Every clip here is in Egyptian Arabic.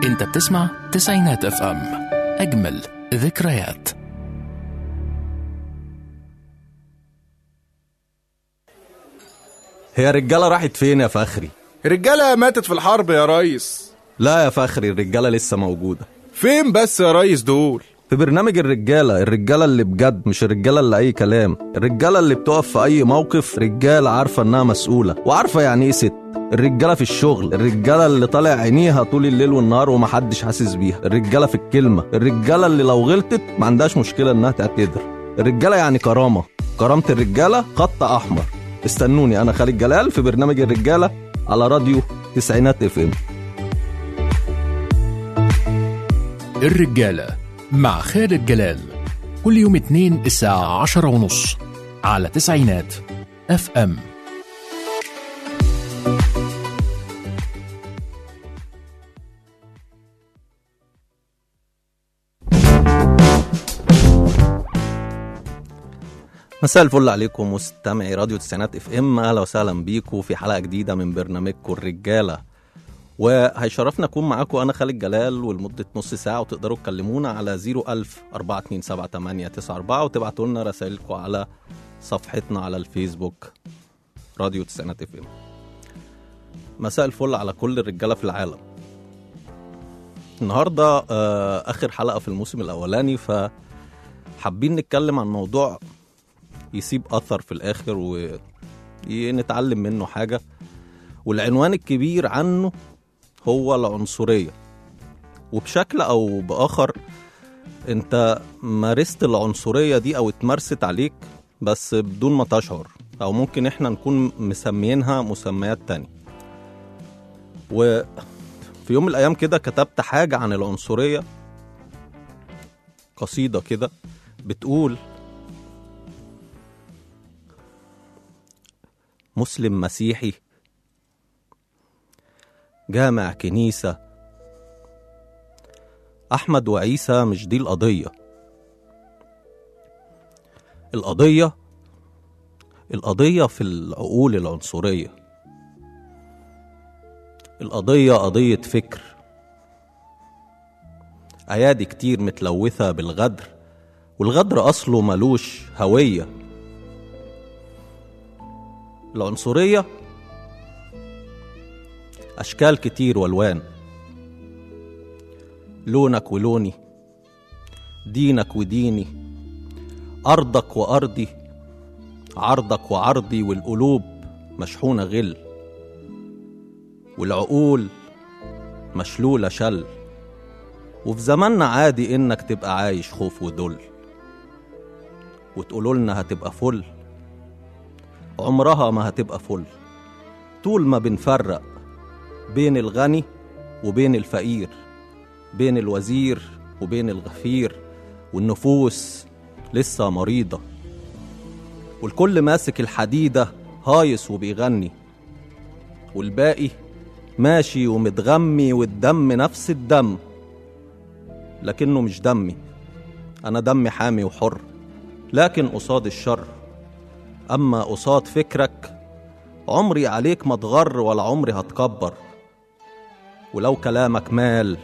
انت بتسمع تسعينات اف ام اجمل ذكريات هي رجالة راحت فين يا فخري؟ الرجالة ماتت في الحرب يا ريس لا يا فخري الرجالة لسه موجودة فين بس يا ريس دول في برنامج الرجالة الرجالة اللي بجد مش الرجالة اللي أي كلام الرجالة اللي بتقف في أي موقف رجالة عارفة إنها مسؤولة وعارفة يعني إيه ست الرجالة في الشغل الرجالة اللي طالع عينيها طول الليل والنهار ومحدش حاسس بيها الرجالة في الكلمة الرجالة اللي لو غلطت ما عندهاش مشكلة إنها تعتذر الرجالة يعني كرامة كرامة الرجالة خط أحمر استنوني أنا خالد جلال في برنامج الرجالة على راديو تسعينات اف ام الرجالة مع خالد جلال كل يوم اثنين الساعة عشرة ونص على تسعينات اف ام مساء الفل عليكم مستمعي راديو تسعينات اف ام اهلا وسهلا بيكم في حلقه جديده من برنامجكم الرجاله وهيشرفنا اكون معاكم انا خالد جلال ولمده نص ساعه وتقدروا تكلمونا على 01000 427 وتبعتوا لنا رسائلكم على صفحتنا على الفيسبوك راديو تسعينات اف ام مساء الفل على كل الرجاله في العالم النهارده آه، اخر حلقه في الموسم الاولاني فحابين نتكلم عن موضوع يسيب اثر في الاخر ونتعلم منه حاجه والعنوان الكبير عنه هو العنصريه وبشكل او باخر انت مارست العنصريه دي او اتمارست عليك بس بدون ما تشعر او ممكن احنا نكون مسميينها مسميات تانية وفي يوم من الايام كده كتبت حاجه عن العنصريه قصيده كده بتقول مسلم مسيحي جامع كنيسة أحمد وعيسى مش دي القضية القضية القضية في العقول العنصرية القضية قضية فكر أيادي كتير متلوثة بالغدر والغدر أصله ملوش هوية العنصرية أشكال كتير والوان لونك ولوني دينك وديني أرضك وأرضي عرضك وعرضي والقلوب مشحونة غل والعقول مشلولة شل وفي زماننا عادي إنك تبقى عايش خوف وذل وتقولولنا هتبقى فل عمرها ما هتبقى فل طول ما بنفرق بين الغني وبين الفقير بين الوزير وبين الغفير والنفوس لسه مريضة والكل ماسك الحديدة هايص وبيغني والباقي ماشي ومتغمي والدم نفس الدم لكنه مش دمي أنا دمي حامي وحر لكن قصاد الشر أما قصاد فكرك عمري عليك ما اتغر ولا عمري هتكبر ولو كلامك مال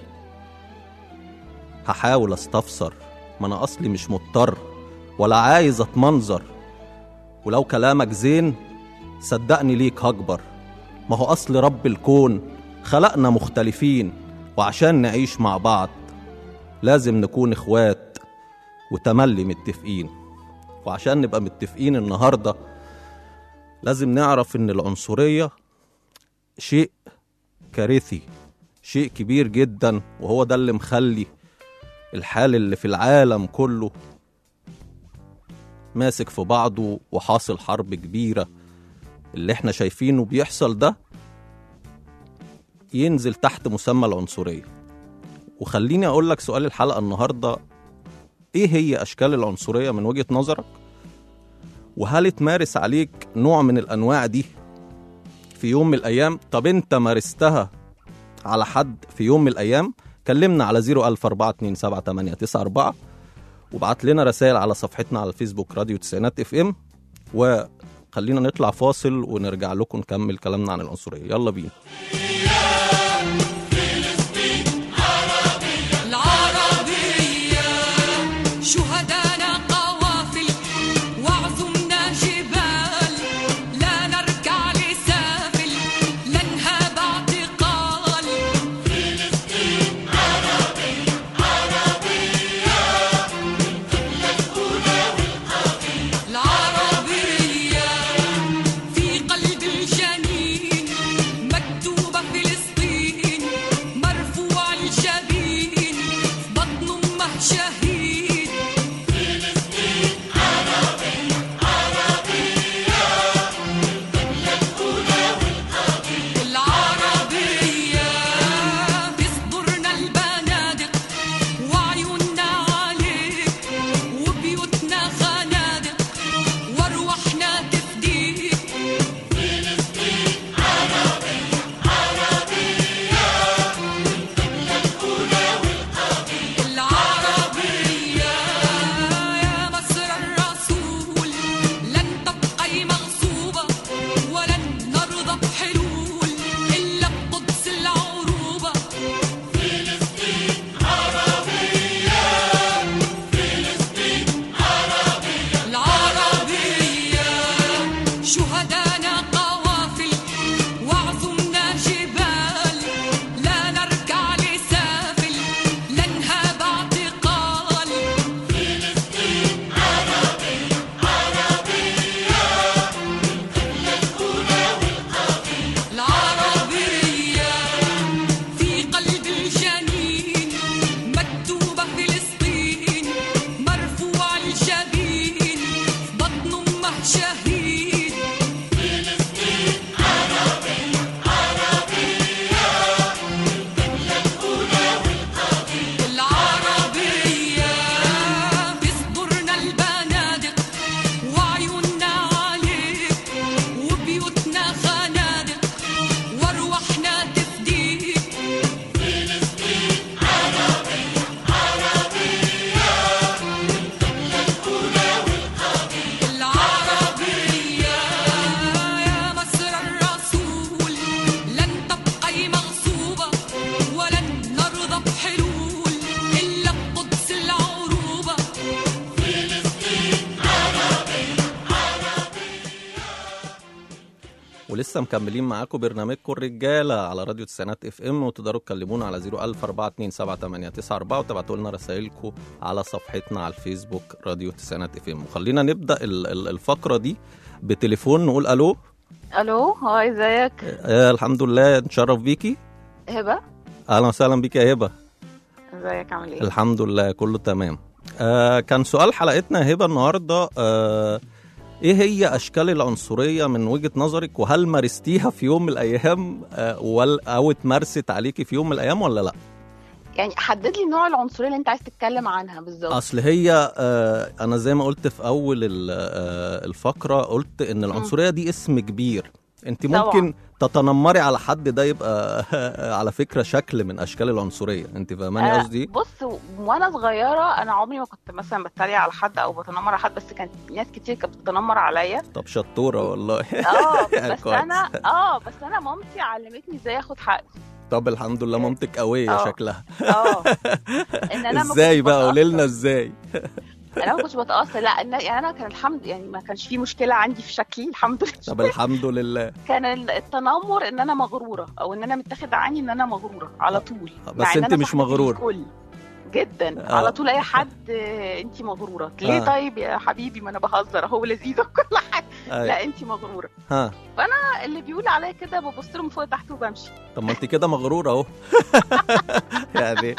هحاول استفسر ما انا اصلي مش مضطر ولا عايز اتمنظر ولو كلامك زين صدقني ليك هكبر ما هو اصل رب الكون خلقنا مختلفين وعشان نعيش مع بعض لازم نكون اخوات وتملي متفقين وعشان نبقى متفقين النهارده لازم نعرف ان العنصريه شيء كارثي شيء كبير جدا وهو ده اللي مخلي الحال اللي في العالم كله ماسك في بعضه وحاصل حرب كبيرة اللي احنا شايفينه بيحصل ده ينزل تحت مسمى العنصرية وخليني أقول لك سؤال الحلقة النهاردة إيه هي أشكال العنصرية من وجهة نظرك وهل اتمارس عليك نوع من الأنواع دي في يوم من الأيام طب أنت مارستها على حد في يوم من الأيام كلمنا على 004278994 وبعت لنا رسائل على صفحتنا على الفيسبوك راديو تسعينات اف ام وخلينا نطلع فاصل ونرجع لكم نكمل كلامنا عن العنصرية يلا بينا ولسه مكملين معاكم برنامجكم الرجاله على راديو تسعينات اف ام وتقدروا تكلمونا على 010427894 وتبعتوا لنا رسائلكم على صفحتنا على الفيسبوك راديو تسعينات اف ام وخلينا نبدا ال- ال- الفقره دي بتليفون نقول الو الو هاي ازيك آه الحمد لله نتشرف بيكي هبه اهلا وسهلا بيكي يا هبه ازيك عامل ايه الحمد لله كله تمام آه كان سؤال حلقتنا يا هبه النهارده آه ايه هي اشكال العنصريه من وجهه نظرك وهل مارستيها في يوم من الايام آه ولا او اتمارست عليكي في يوم من الايام ولا لا يعني حدد لي نوع العنصريه اللي انت عايز تتكلم عنها بالظبط اصل هي آه انا زي ما قلت في اول ال- آه الفقره قلت ان العنصريه دي اسم كبير انت طبعاً. ممكن تتنمري على حد ده يبقى على فكره شكل من اشكال العنصريه انت فاهماني آه، قصدي بص وانا صغيره انا عمري ما كنت مثلا بتريق على حد او بتنمر على حد بس كانت ناس كتير كانت بتتنمر عليا طب شطوره والله اه يعني بس كويس. انا اه بس انا مامتي علمتني ازاي اخد حقي طب الحمد لله مامتك قويه آه. شكلها اه ان انا ما ازاي كنتش بقى قولي لنا بتأثر. ازاي انا ما كنتش بتاثر لا إن- يعني انا كان الحمد يعني ما كانش في مشكله عندي في شكلي الحمد طب لله الحمد لله كان التنمر ان انا مغروره او ان انا متاخد عني ان انا مغروره على طول بس مع إن أنت أنا مش صاحبة مغرورة. الكل جدا آه. على طول اي حد آه، انت مغروره ليه آه. طيب يا حبيبي ما انا بهزر اهو لذيذه وكل حاجه أيوة. لا انت مغروره ها اللي بيقول عليا كده ببص له من فوق لتحت وبمشي طب ما انت كده مغروره اهو يعني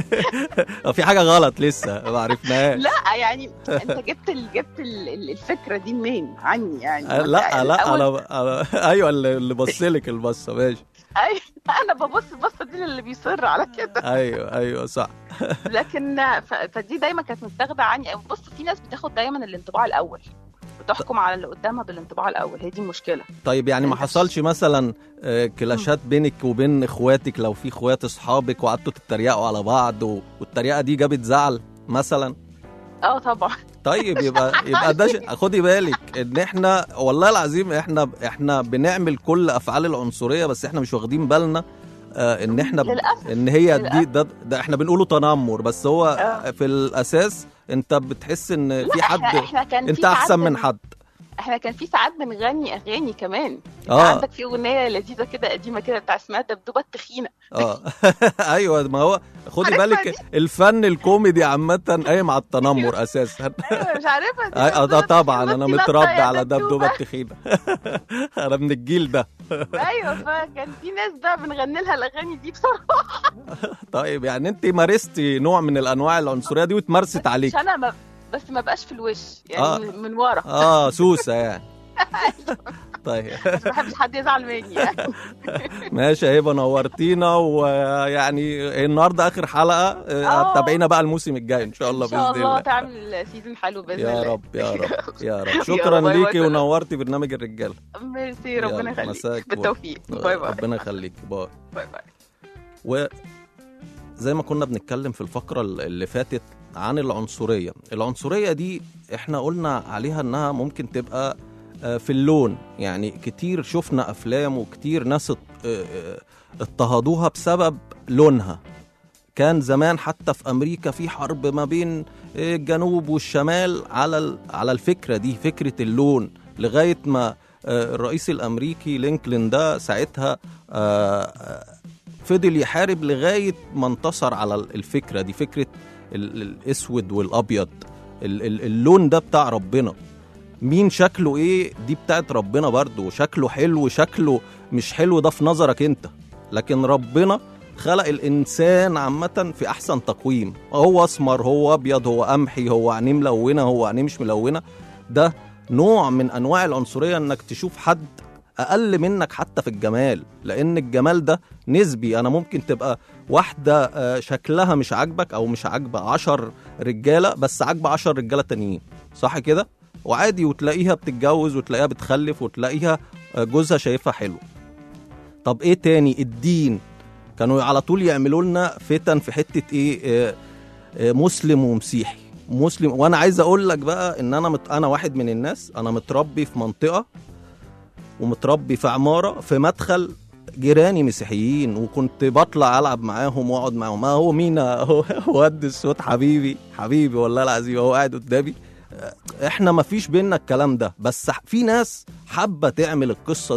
في حاجه غلط لسه ما عرفناهاش لا يعني انت جبت ال... جبت ال... ال- الفكره دي منين عني يعني آه، لا لا الأول- انا انا ايوه اللي اللي بصلك البصه ماشي أيوة، انا ببص البصه دي اللي بيصر على كده ايوه ايوه صح لكن ف... فدي دايما كانت متاخده عني بص في ناس بتاخد دايما الانطباع الاول بتحكم على اللي قدامها بالانطباع الاول هي دي المشكله طيب يعني ما انت- حصلش مثلا آه، كلاشات بينك وبين اخواتك لو في اخوات اصحابك وقعدتوا تتريقوا على بعض و- والتريقه دي جابت زعل مثلا اه طبعا طيب يبقى يبقى ده شيء- خدي بالك ان احنا والله العظيم احنا احنا بنعمل كل افعال العنصريه بس احنا مش واخدين بالنا آه ان احنا ب... للاسف ان هي دي للأسف. ده, ده احنا بنقوله تنمر بس هو آه. في الاساس انت بتحس ان لا في حد احنا, احنا كان في انت ساعات احسن من بن- حد احنا كان في ساعات بنغني اغاني كمان انت اه عندك في اغنيه لذيذه كده قديمه كده بتاع اسمها دبدوبه التخينه اه ايوه ما هو خدي عارفها بالك الفن الكوميدي عامه قايم على التنمر اساسا ايوه مش عارفه دي آه، ده دبدوبة طبعا التخينة، انا بس متربي لطة يا على دبدوبه التخينه انا من الجيل ده ايوه فكان في ناس بقى بنغني لها الاغاني دي بصراحه طيب يعني انت مارستي نوع من الانواع العنصريه دي واتمارست عليك مش انا ما بس ما بقاش في الوش يعني آه. آه. من ورا اه سوسه يعني طيب بس ما بحبش حد يزعل مني يعني ماشي يا هبه نورتينا ويعني النهارده اخر حلقه آه، آه. تابعينا بقى الموسم الجاي ان شاء الله ان شاء باذن الله الله تعمل سيزون حلو باذن يا الله رب يا رب يا رب يا شكرا رب، باي ليكي باي. ونورتي برنامج الرجاله ميرسي ربنا يلا، يخليك مساك باي. بالتوفيق باي باي ربنا يخليك باي باي باي وزي ما كنا بنتكلم في الفقرة اللي فاتت عن العنصرية العنصرية دي احنا قلنا عليها انها ممكن تبقى آه، في اللون يعني كتير شفنا افلام وكتير ناس ات- آه، آه، اضطهدوها بسبب لونها كان زمان حتى في امريكا في حرب ما بين آه، الجنوب والشمال على ال- على الفكره دي فكره اللون لغايه ما آه، الرئيس الامريكي لينكولن ده ساعتها آه، آه، فضل يحارب لغايه ما انتصر على الفكره دي فكره ال- الاسود والابيض ال- ال- اللون ده بتاع ربنا مين شكله ايه دي بتاعت ربنا برضو شكله حلو شكله مش حلو ده في نظرك انت لكن ربنا خلق الانسان عامه في احسن تقويم هو اسمر هو ابيض هو قمحي هو عينيه ملونه هو عينيه مش ملونه ده نوع من انواع العنصريه انك تشوف حد اقل منك حتى في الجمال لان الجمال ده نسبي انا ممكن تبقى واحده آه، شكلها مش عاجبك او مش عاجبه عشر رجاله بس عاجبه عشر رجاله تانيين صح كده وعادي وتلاقيها بتتجوز وتلاقيها بتخلف وتلاقيها آه، جوزها شايفها حلو طب ايه تاني الدين كانوا على طول يعملوا لنا فتن في حته ايه آه، آه، مسلم ومسيحي مسلم وانا عايز اقول لك بقى ان انا مت... انا واحد من الناس انا متربي في منطقه ومتربي في عماره في مدخل جيراني مسيحيين وكنت بطلع العب معاهم واقعد معاهم ما هو مينا هو واد الصوت حبيبي حبيبي والله العظيم هو قاعد قدامي احنا ما فيش بينا الكلام ده بس في ناس حابه تعمل القصه دي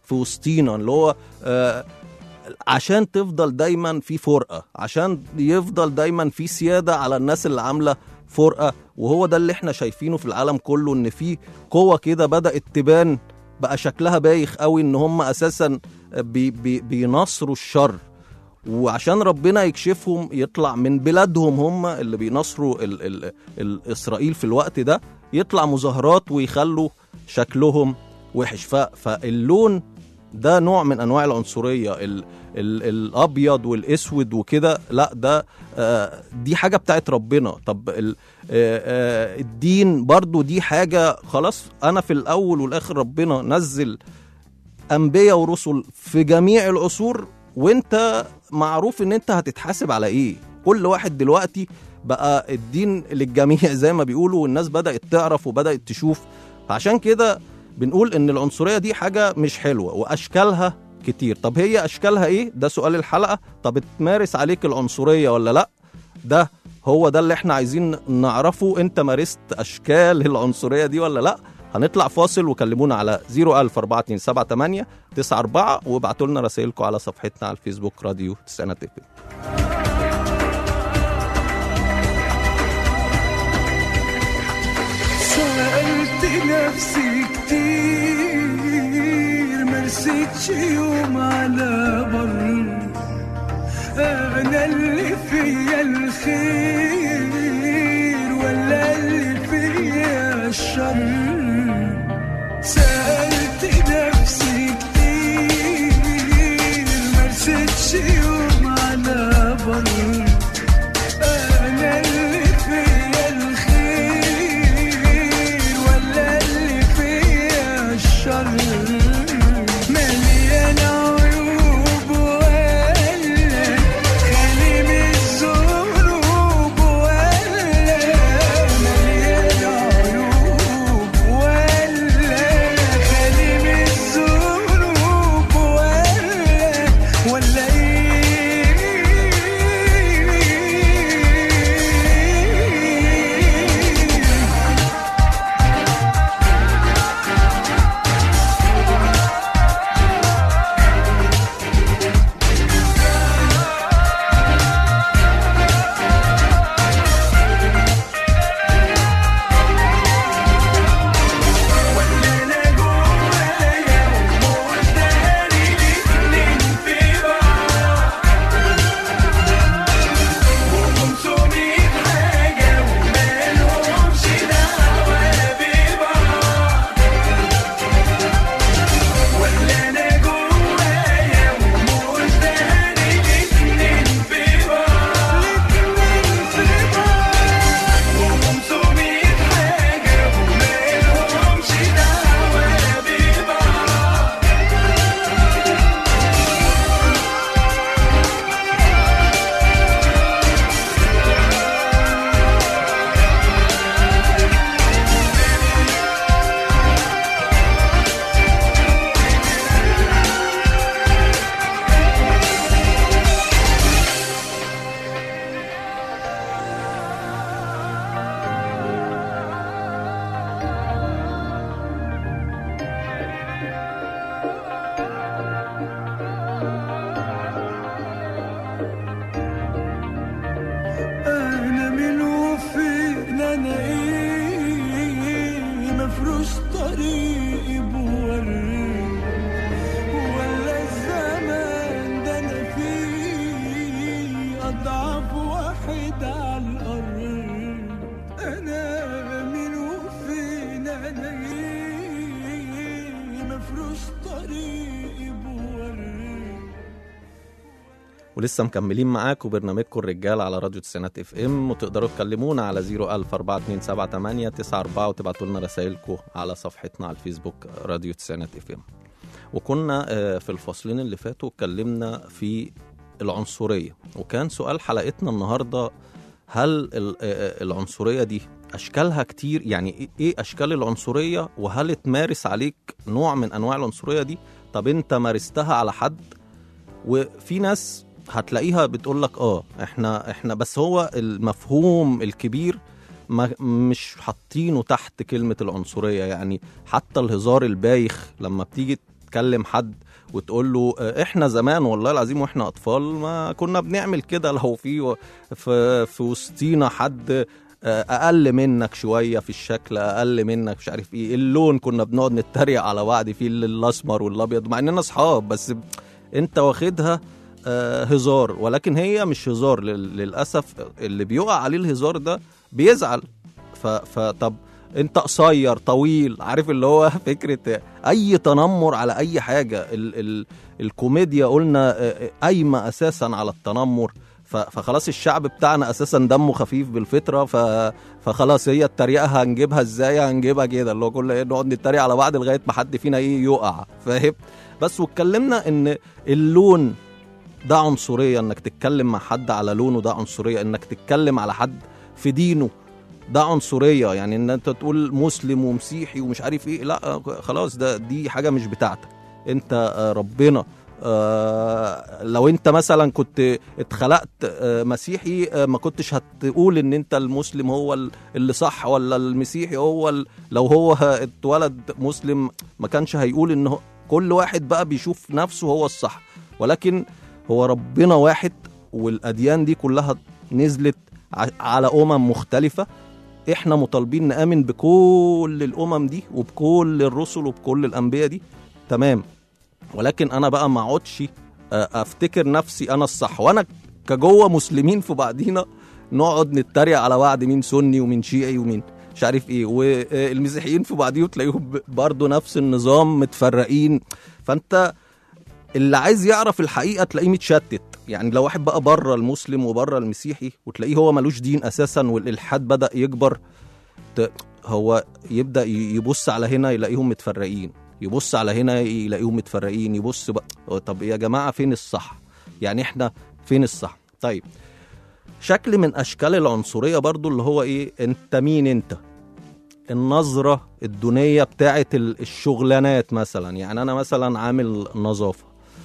في وسطينا اللي هو آه عشان تفضل دايما في فرقه عشان يفضل دايما في سياده على الناس اللي عامله فرقه وهو ده اللي احنا شايفينه في العالم كله ان في قوه كده بدات تبان بقى شكلها بايخ قوي ان هم اساسا بي بي بينصروا الشر وعشان ربنا يكشفهم يطلع من بلادهم هم اللي بينصروا ال ال ال اسرائيل في الوقت ده يطلع مظاهرات ويخلوا شكلهم وحش ف فاللون ده نوع من انواع العنصريه ال ال الابيض والاسود وكده لا ده آه دي حاجه بتاعت ربنا طب ال آه آه الدين برضو دي حاجه خلاص انا في الاول والاخر ربنا نزل انبياء ورسل في جميع العصور وانت معروف ان انت هتتحاسب على ايه كل واحد دلوقتي بقى الدين للجميع زي ما بيقولوا والناس بدات تعرف وبدات تشوف فعشان كده بنقول ان العنصريه دي حاجه مش حلوه واشكالها كتير طب هي اشكالها ايه ده سؤال الحلقه طب تمارس عليك العنصريه ولا لا ده هو ده اللي احنا عايزين نعرفه انت مارست اشكال العنصريه دي ولا لا هنطلع فاصل وكلمونا على 0042778 94 وابعتوا لنا رسائلكم على صفحتنا على الفيسبوك راديو تسعينات اف سألت نفسي كتير مرستش يوم على بر أنا اللي فيا الخير ولا اللي فيا الشر سألت نفسي كتير مرستش يوم على بر أنا اللي فيا الخير ولا اللي فيا الشر مليان عيوب ولا خالي من الذنوب ولا مليان عيوب ولا خالي من الذنوب ولا ولا ايه انا جوايا ومداري الاتنين في بعض وخمسمية حاجة ومالهمش دعوة ببعض ولا انا جوايا ومداري الاتنين في بعض وخمسمية حاجة ومالهمش دعوة ببعض انا من وفين انا ايه مفروش طريقي بوري ولا الزمان ده انا فيه اضعف واحد على الارض انا من وفين انا ايه مفروش طريقي بوري ولسه مكملين معاكم برنامجكم الرجال على راديو تسعينات اف ام وتقدروا تكلمونا على 0042778 وتبعتوا لنا رسائلكم على صفحتنا على الفيسبوك راديو تسعينات اف ام وكنا آه، في الفصلين اللي فاتوا اتكلمنا في العنصريه وكان سؤال حلقتنا النهارده هل ال- آه، العنصريه دي اشكالها كتير يعني إيه- ايه اشكال العنصريه وهل تمارس عليك نوع من انواع العنصريه دي طب انت مارستها على حد وفي ناس هتلاقيها بتقول لك اه احنا احنا بس هو المفهوم الكبير ما مش حاطينه تحت كلمة العنصرية يعني حتى الهزار البايخ لما بتيجي تكلم حد وتقول له آه، احنا زمان والله العظيم واحنا اطفال ما كنا بنعمل كده لو في في في وسطينا حد آه، اقل منك شويه في الشكل اقل منك مش عارف ايه اللون كنا بنقعد نتريق على بعض في الاسمر والابيض مع اننا اصحاب بس انت واخدها آه، هزار ولكن هي مش هزار لل- للاسف اللي بيقع عليه الهزار ده بيزعل ف- فطب انت قصير طويل عارف اللي هو فكره اي تنمر على اي حاجه ال ال الكوميديا قلنا آه، قايمه اساسا على التنمر ف- فخلاص الشعب بتاعنا اساسا دمه خفيف بالفطره ف... فخلاص هي التريقه هنجيبها ازاي هنجيبها كده اللي هو كل ايه نقعد نتريق على بعض لغايه ما حد فينا ايه يقع فاهم بس واتكلمنا ان اللون ده عنصريه انك تتكلم مع حد على لونه ده عنصريه انك تتكلم على حد في دينه ده عنصريه يعني ان انت تقول مسلم ومسيحي ومش عارف ايه لا خلاص ده دي حاجه مش بتاعتك انت آه، ربنا آه، لو انت مثلا كنت اتخلقت آه، مسيحي آه، ما كنتش هتقول ان انت المسلم هو ال- اللي صح ولا المسيحي هو ال- لو هو اتولد مسلم ما كانش هيقول ان هو كل واحد بقى بيشوف نفسه هو الصح ولكن هو ربنا واحد والاديان دي كلها نزلت ع- على امم مختلفه احنا مطالبين نامن بكل الامم دي وبكل الرسل وبكل الانبياء دي تمام ولكن انا بقى ما اقعدش آه، افتكر نفسي انا الصح وانا كجوه مسلمين في بعضينا نقعد نتريق على بعض مين سني ومين شيعي ومين مش عارف ايه والمسيحيين في بعضيهم تلاقيهم ب- برضه نفس النظام متفرقين فانت اللي عايز يعرف الحقيقه تلاقيه متشتت يعني لو واحد بقى بره المسلم وبره المسيحي وتلاقيه هو ملوش دين اساسا والالحاد بدا يكبر ت- هو يبدا ي- يبص على هنا يلاقيهم متفرقين يبص على هنا يلاقيهم متفرقين يبص بقى هو طب يا جماعه فين الصح يعني احنا فين الصح طيب شكل من اشكال العنصريه برضو اللي هو ايه انت مين انت النظره الدونيه بتاعت ال- الشغلانات مثلا يعني انا مثلا عامل نظافه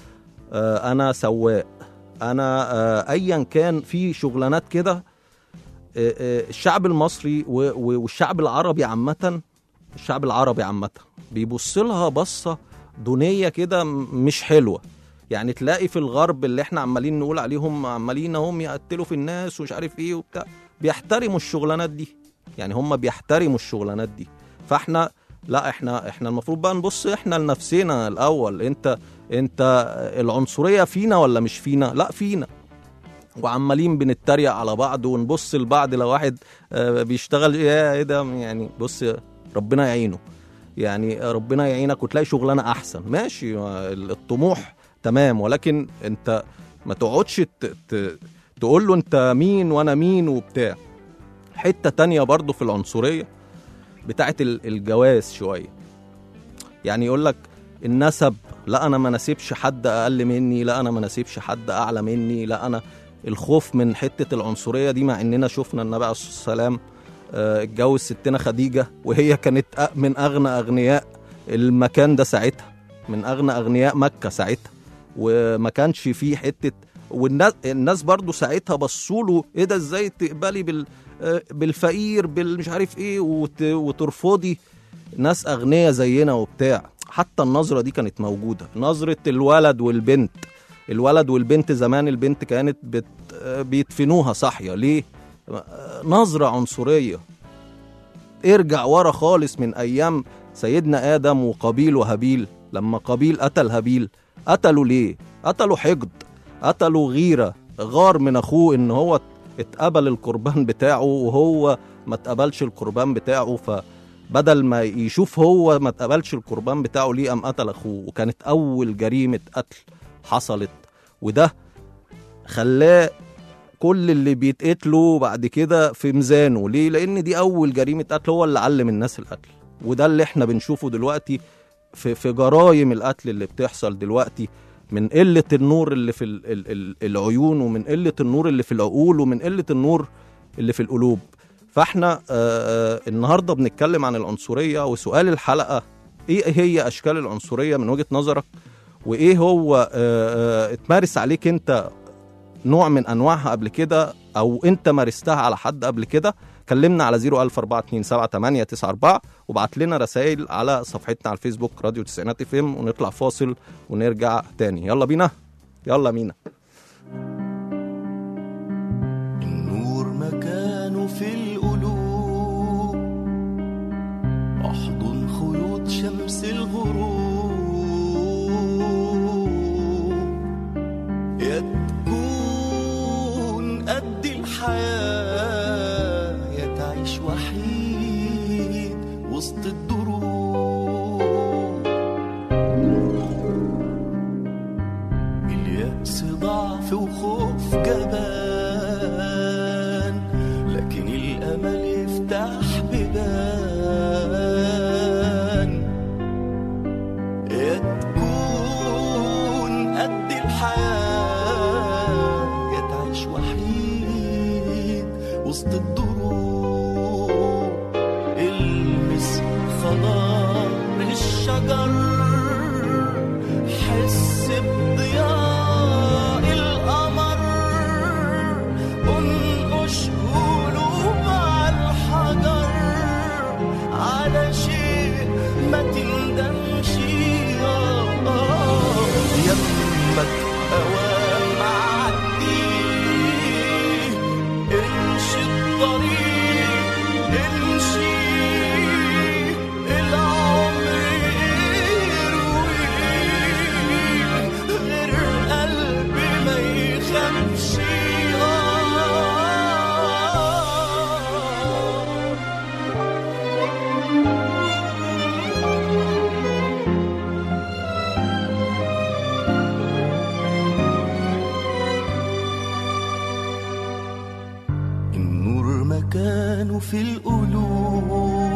آه، انا سواق انا آه، ايا كان في شغلانات كده آه، آه، الشعب المصري و- و- والشعب العربي عامه الشعب العربي عامه بيبص لها بصه دونيه كده م- مش حلوه يعني تلاقي في الغرب اللي احنا عمالين نقول عليهم عمالين هم يقتلوا في الناس ومش عارف ايه وبتاع بيحترموا الشغلانات دي يعني هم بيحترموا الشغلانات دي فاحنا لا احنا احنا المفروض بقى نبص احنا لنفسنا الاول انت انت العنصريه فينا ولا مش فينا لا فينا وعمالين بنتريق على بعض ونبص لبعض لو واحد آه، بيشتغل يا ايه ده يعني بص ربنا يعينه يعني ربنا يعينك وتلاقي شغلانه احسن ماشي الطموح تمام ولكن انت ما تقعدش ت- ت- تقول له انت مين وانا مين وبتاع حته تانية برضو في العنصريه بتاعت ال- الجواز شويه يعني يقول لك النسب لا انا ما ناسبش حد اقل مني لا انا ما ناسبش حد اعلى مني لا انا الخوف من حته العنصريه دي مع اننا شفنا النبي عليه الصلاه والسلام آه، اتجوز ستنا خديجه وهي كانت أ- من اغنى اغنياء المكان ده ساعتها من اغنى اغنياء مكه ساعتها وما كانش فيه حته والناس الناس برضو ساعتها بصوا له ايه ده ازاي تقبلي بال آه، بالفقير بالمش عارف ايه وت... وترفضي ناس اغنياء زينا وبتاع حتى النظره دي كانت موجوده نظره الولد والبنت الولد والبنت زمان البنت كانت بت... آه، بيدفنوها صاحيه ليه آه، نظره عنصريه ارجع ورا خالص من ايام سيدنا ادم وقابيل وهابيل لما قابيل قتل هابيل قتلوا ليه قتلوا حقد قتلوا غيره غار من اخوه ان هو اتقبل القربان بتاعه وهو ما اتقبلش القربان بتاعه فبدل ما يشوف هو ما اتقبلش القربان بتاعه ليه قام قتل اخوه وكانت اول جريمه قتل حصلت وده خلاه كل اللي بيتقتلوا بعد كده في ميزانه ليه لان دي اول جريمه قتل هو اللي علم الناس القتل وده اللي احنا بنشوفه دلوقتي في في جرايم القتل اللي بتحصل دلوقتي من قله النور اللي في ال ال ال العيون ومن قله النور اللي في العقول ومن قله النور اللي في القلوب فاحنا آه آه النهارده بنتكلم عن العنصريه وسؤال الحلقه ايه هي اشكال العنصريه من وجهه نظرك وايه هو آه آه اتمارس عليك انت نوع من انواعها قبل كده او انت مارستها على حد قبل كده كلمنا على 004278994 وبعت لنا رسائل على صفحتنا على الفيسبوك راديو تسعينات اف ام ونطلع فاصل ونرجع تاني يلا بينا يلا مينا النور مكانه في القلوب احضن خيوط شمس الغروب يا تكون قد الحياة يا تعيش وحيد وسط الدروب اليأس ضعف وخوف جبان لكن الأمل يفتح بيبان يا تكون قد الحياة يا تعيش وحيد وسط الدروب المس خضار الشجر حس بضياء القمر انقش قلوب على الحجر على شيء ما تندمش آه، آه، يمك اوام معدي امشي الطريق امشي العمر يرويك غير قلبي ما يخافش آه النور مكانه في القلوب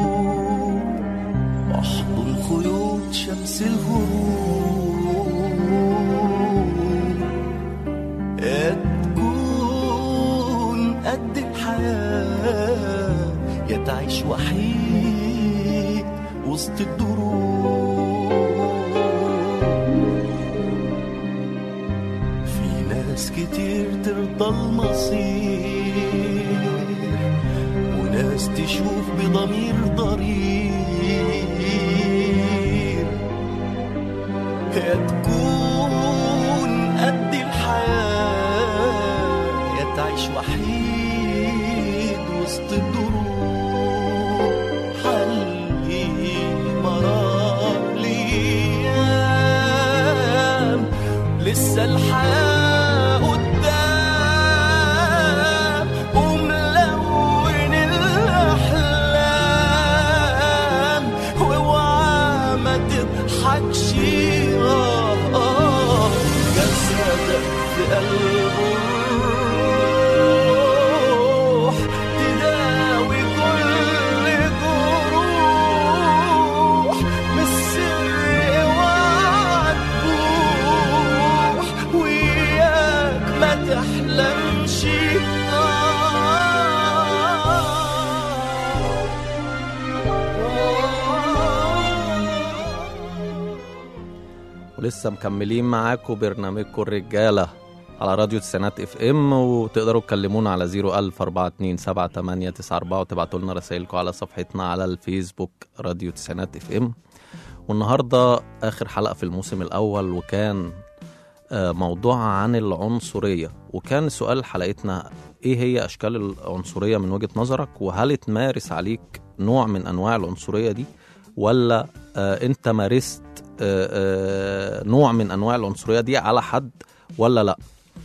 احضن خيوط شمس الغروب يا تكون قد الحياة يا تعيش وحيد وسط الدروب في ناس كتير ترضى المصير وناس تشوف بضمير ضرير يا تكون قد الحياة يا تعيش وحيد وسط الدروب حلي مرار ليام لسه الحياة قدام وملون الأحلام واوعى ما تضحكش آه آه جسدك في قلبه الروح تداوي كل جروح من السر اوعى تبوح وياك ما تحلمش ولسه مكملين معاكم برنامجكم الرجاله على راديو تسعينات اف ام وتقدروا تكلمونا على 010427894 وتبعتوا لنا رسائلكم على صفحتنا على الفيسبوك راديو تسعينات اف ام والنهارده اخر حلقه في الموسم الاول وكان آه، موضوع عن العنصريه وكان سؤال حلقتنا ايه هي اشكال العنصريه من وجهه نظرك وهل تمارس عليك نوع من انواع العنصريه دي ولا آه، انت مارست آه، آه، نوع من انواع العنصريه دي على حد ولا لا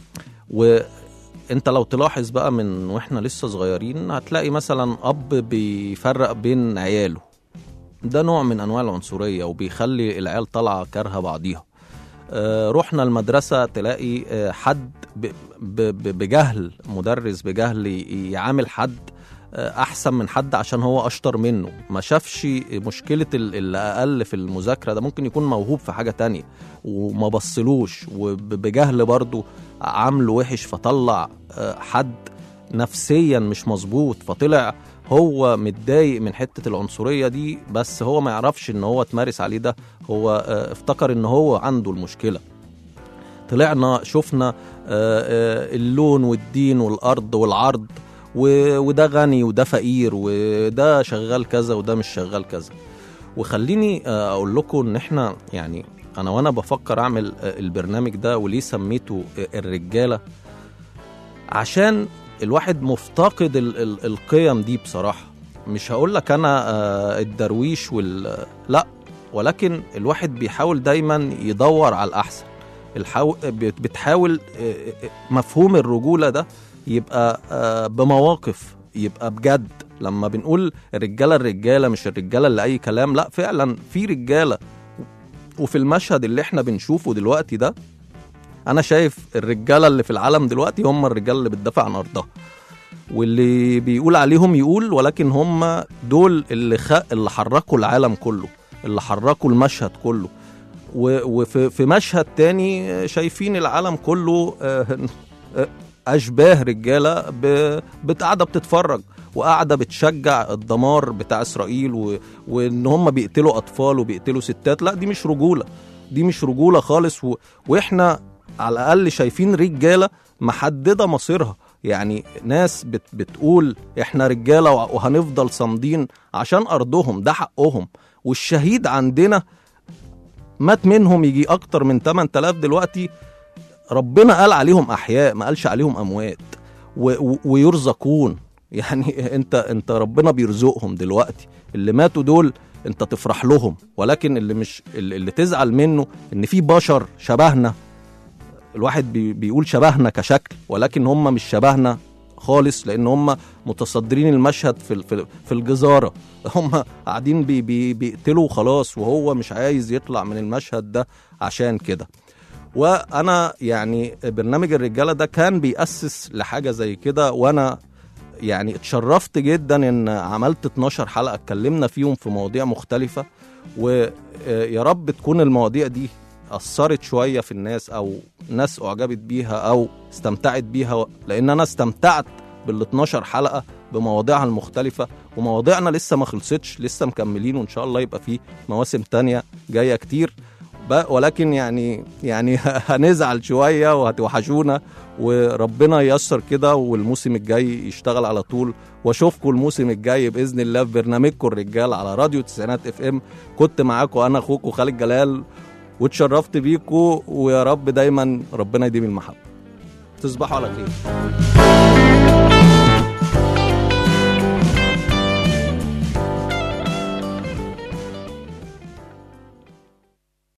وانت لو تلاحظ بقى من واحنا لسه صغيرين هتلاقي مثلا اب بيفرق بين عياله ده نوع من انواع العنصريه وبيخلي العيال طالعه كارهه بعضيها آه، رحنا المدرسه تلاقي آه، حد ب- ب- ب- بجهل مدرس بجهل ي- يعامل حد آه، احسن من حد عشان هو اشطر منه ما شافش مشكله ال- اللي اقل في المذاكره ده ممكن يكون موهوب في حاجه تانية وما بصلوش وبجهل برضه عامله وحش فطلع آه، حد نفسيا مش مظبوط فطلع هو متضايق من حته العنصريه دي بس هو ما يعرفش ان هو تمارس عليه ده هو آه، افتكر ان هو عنده المشكله طلعنا شفنا آه، آه، اللون والدين والارض والعرض و... وده غني وده فقير وده شغال كذا وده مش شغال كذا وخليني آه، اقول لكم ان احنا يعني انا وانا بفكر اعمل آه، البرنامج ده وليه سميته آه، الرجاله عشان الواحد مفتقد ال ال القيم دي بصراحه مش هقول لك انا آه، الدرويش وال لا ولكن الواحد بيحاول دايما يدور على الاحسن الحاو... بت- بتحاول آه، آه، مفهوم الرجوله ده يبقى آه، بمواقف يبقى بجد لما بنقول الرجاله الرجاله مش الرجاله اللي اي كلام لا فعلا في رجاله وفي المشهد اللي احنا بنشوفه دلوقتي ده انا شايف الرجاله اللي في العالم دلوقتي هم الرجاله اللي بتدافع عن ارضها واللي بيقول عليهم يقول ولكن هم دول اللي خ... اللي حركوا العالم كله اللي حركوا المشهد كله و... وفي في مشهد تاني شايفين العالم كله آه، آه، اشباه رجاله ب... بت- قاعده بتتفرج وقاعده بتشجع الدمار بتاع اسرائيل و... وان هم بيقتلوا اطفال وبيقتلوا ستات لا دي مش رجوله دي مش رجوله خالص و... واحنا على الاقل شايفين رجاله محدده مصيرها يعني ناس بت... بتقول احنا رجاله وه- وهنفضل صامدين عشان ارضهم ده حقهم والشهيد عندنا مات منهم يجي اكتر من 8000 دلوقتي ربنا قال عليهم احياء ما قالش عليهم اموات و... و... ويرزقون يعني انت انت ربنا بيرزقهم دلوقتي اللي ماتوا دول انت تفرح لهم ولكن اللي مش اللي اللي تزعل منه ان في بشر شبهنا الواحد بي بيقول شبهنا كشكل ولكن هم مش شبهنا خالص لان هم متصدرين المشهد في ال- في ال- في الجزاره هم قاعدين بي بي بيقتلوا وخلاص وهو مش عايز يطلع من المشهد ده عشان كده وانا يعني برنامج الرجاله ده كان بيأسس لحاجه زي كده وانا يعني اتشرفت جدا ان عملت 12 حلقه اتكلمنا فيهم في مواضيع مختلفه ويا رب تكون المواضيع دي اثرت شويه في الناس او ناس اعجبت بيها او استمتعت بيها لان انا استمتعت بال 12 حلقه بمواضيعها المختلفه ومواضيعنا لسه ما خلصتش لسه مكملين وان شاء الله يبقى في مواسم تانية جايه كتير ب- ولكن يعني يعني هنزعل شويه وهتوحشونا وربنا ييسر كده والموسم الجاي يشتغل على طول واشوفكم الموسم الجاي باذن الله في برنامجكم الرجال على راديو تسعينات اف ام كنت معاكم انا اخوكم خالد جلال واتشرفت بيكم ويا رب دايما ربنا يديم المحبه تصبحوا على خير